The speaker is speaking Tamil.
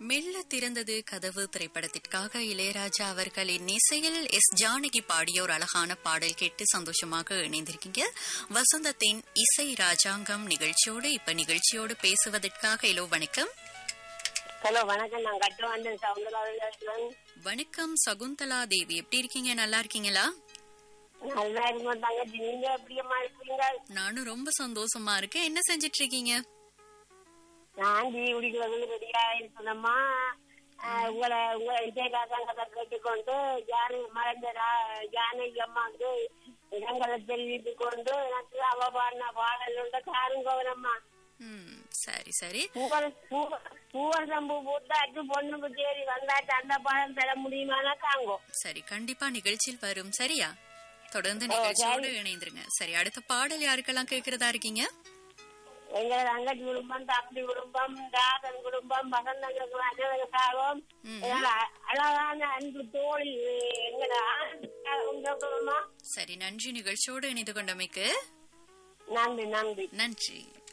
மெல்ல திறந்தது கதவு திரைப்படத்திற்காக இளையராஜா அவர்களின் இசையில் எஸ் ஜானகி பாடிய ஒரு அழகான பாடல் கேட்டு சந்தோஷமாக இணைந்திருக்கீங்க வசந்தத்தின் இசை ராஜாங்கம் நிகழ்ச்சியோடு இப்ப நிகழ்ச்சியோடு பேசுவதற்காக இலோ வணக்கம் ஹலோ வணக்கம் நான் கட்டுவாண்டன் சவுந்தரராஜன் வணக்கம் சகுந்தலா தேவி எப்படி இருக்கீங்க நல்லா இருக்கீங்களா நல்லா இருக்கும் தங்கச்சி நீங்க எப்படியம்மா இருக்கீங்க நானும் ரொம்ப சந்தோஷமா இருக்கேன் என்ன செஞ்சிட்டு இருக்கீங்க நான் டீ குடிக்கிறது ரெடியா இருக்கணும்மா ஆஹ் உங்களை உங்களை விஜயகாசங்கத்தை கேட்டுக்கொண்டு ஜானி மறைஞ்ச ரா- ஜானகி அம்மாவுக்கு இடங்களை தெரிவித்துக் கொண்டு எனக்கு அவ பாடின பாடல் உண்டு காருங்கோவனம்மா ம், சரி சரி பூவர் பூவர் பூவர் சம்பு பூத்தாச்சு பொண்ணுக்கு தேடி வந்தாச்சு அந்த பாடல் தர முடியுமானா காங்கோ சரி கண்டிப்பா நிகழ்ச்சியில் வரும் சரியா தொடர்ந்து நிகழ்ச்சியோடு இணைந்திருங்க சரி அடுத்த பாடல் யாருக்கெல்லாம் கேட்கறதா இருக்கீங்க எங்க தங்கச்சி குடும்பம் தம்பி குடும்பம் தாசன் குடும்பம் வசந்தங்களுக்கு அனைவருக்காகவும் ம். எங்களோட அ- அழகான அன்பு தோழி எங்களோட ஆனந்தமா சரி நன்றி நிகழ்ச்சியோடு இணைந்து கொண்டமைக்கு நன்றி நன்றி நன்றி